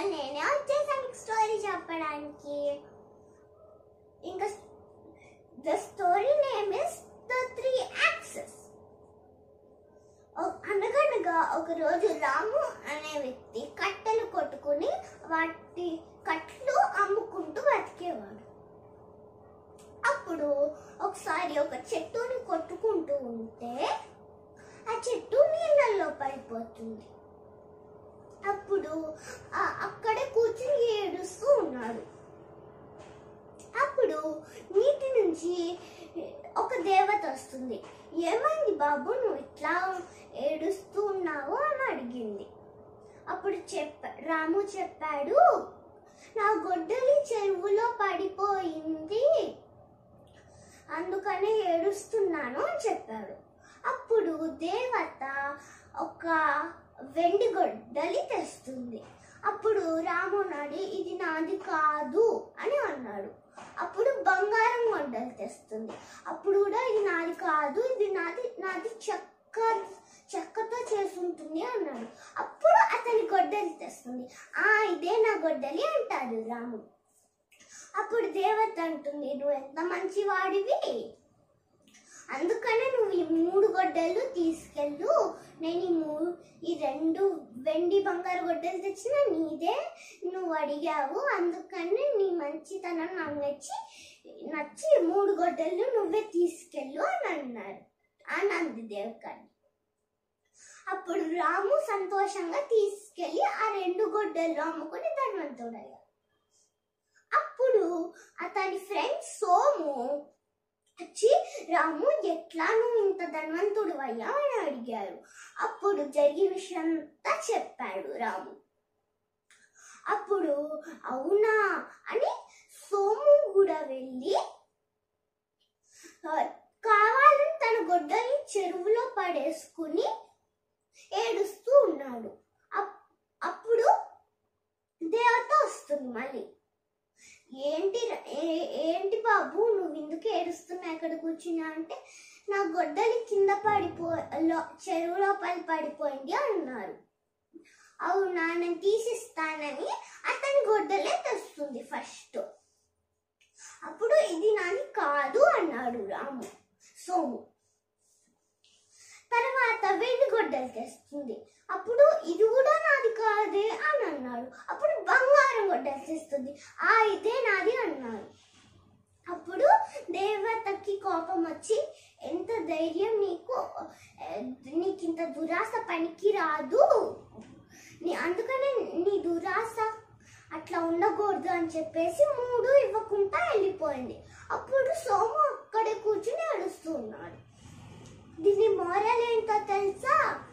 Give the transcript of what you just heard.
ఇవాళ నేనే వచ్చేసాను స్టోరీ చెప్పడానికి ఇంకా the story name is the three access అనగనగా ఒక రోజు రాము అనే వ్యక్తి కట్టెలు కొట్టుకుని వాటి కట్లు అమ్ముకుంటూ బతికేవాడు అప్పుడు ఒకసారి ఒక చెట్టుని కొట్టుకుంటూ ఉంటే ఆ చెట్టు నీళ్ళల్లో పడిపోతుంది అప్పుడు ఆ- అక్కడే కూర్చుని ఏడుస్తూ ఉన్నాడు అప్పుడు నీటి నుంచి ఒక దేవత వస్తుంది ఏమైంది బాబు నువ్వు ఇట్లా ఏడుస్తూ ఉన్నావు అని అడిగింది అప్పుడు చెప్ప రాము చెప్పాడు నా గొడ్డలి చెరువులో పడిపోయింది అందుకనే ఏడుస్తున్నాను అని చెప్పాడు అప్పుడు దేవత ఒక వెండి గొడ్డలి తెస్తుంది అప్పుడు రామునాడు ఇది నాది కాదు అని అన్నాడు అప్పుడు బంగారం గొడ్డలి తెస్తుంది అప్పుడు కూడా ఇది నాది కాదు ఇది నాది నాది చెక్క చెక్కతో చేసి ఉంటుంది అన్నాడు అప్పుడు అతని గొడ్డలి తెస్తుంది ఆ ఇదే నా గొడ్డలి అంటాడు రాము అప్పుడు దేవత అంటుంది నువ్వు ఎంత మంచివాడివి అందుకనే నువ్వు ఈ మూడు గొడ్డలు తీసుకెళ్ళు నేను ఈ మూడు ఈ రెండు వెండి బంగారు గొడ్డలు తెచ్చిన నీదే నువ్వు అడిగావు అందుకని నీ మంచితనం నాకు నచ్చి నచ్చి ఈ మూడు గొడ్డలు నువ్వే తీసుకెళ్ళు అని అన్నారు ఆనంది దేవకాన్ని అప్పుడు రాము సంతోషంగా తీసుకెళ్లి ఆ రెండు గొడ్డలు అమ్ముకొని ధనవంతుడయ్యాడు అప్పుడు అతని ఫ్రెండ్ సోము వచ్చి రాము ఎట్లా నువ్వు ఇంత ధనవంతుడు అయ్యా అని అడిగారు అప్పుడు జరిగిన విషయం అంతా చెప్పాడు రాము అప్పుడు అవునా అని సోము కూడా వెళ్ళి ఆ, కావాలని తన గొడ్డని చెరువులో పడేసుకుని ఏడుస్తూ ఉన్నాడు అప్- అప్పుడు దేవత వస్తుంది మళ్ళీ ఏంటి ర- ఏ- ఏంటి బాబు నువ్వు ఎందుకు ఏడుస్తున్నా ఎక్కడ కూర్చున్నా అంటే నా గొడ్డలి కింద పడిపో లో- చెరువు లోపల పడిపోయింది అన్నారు అవునా నేను తీసిస్తానని అతని గొడ్డలే తెస్తుంది ఫస్ట్ అప్పుడు ఇది నాది కాదు అన్నాడు రాము సోము తర్వాత వెండి గొడ్డలు తెస్తుంది అప్పుడు ఇది కూడా నాది కాదే అని అన్నాడు అప్పుడు బంగారం గొడ్డలు తెస్తుంది ఆ ఇదే నాది అన్నాడు అప్పుడు దేవతకి కోపం వచ్చి ఎంత ధైర్యం నీకు ఆ, నీకు ఇంత దురాశ పనికి రాదు నీ అందుకనే నీ దురాశ అట్లా ఉండకూడదు అని చెప్పేసి మూడు ఇవ్వకుండా వెళ్ళిపోయింది అప్పుడు సోము అక్కడే కూర్చుని ఏడుస్తూ ఉన్నాడు దీని మోరల్ ఏంటో తెలుసా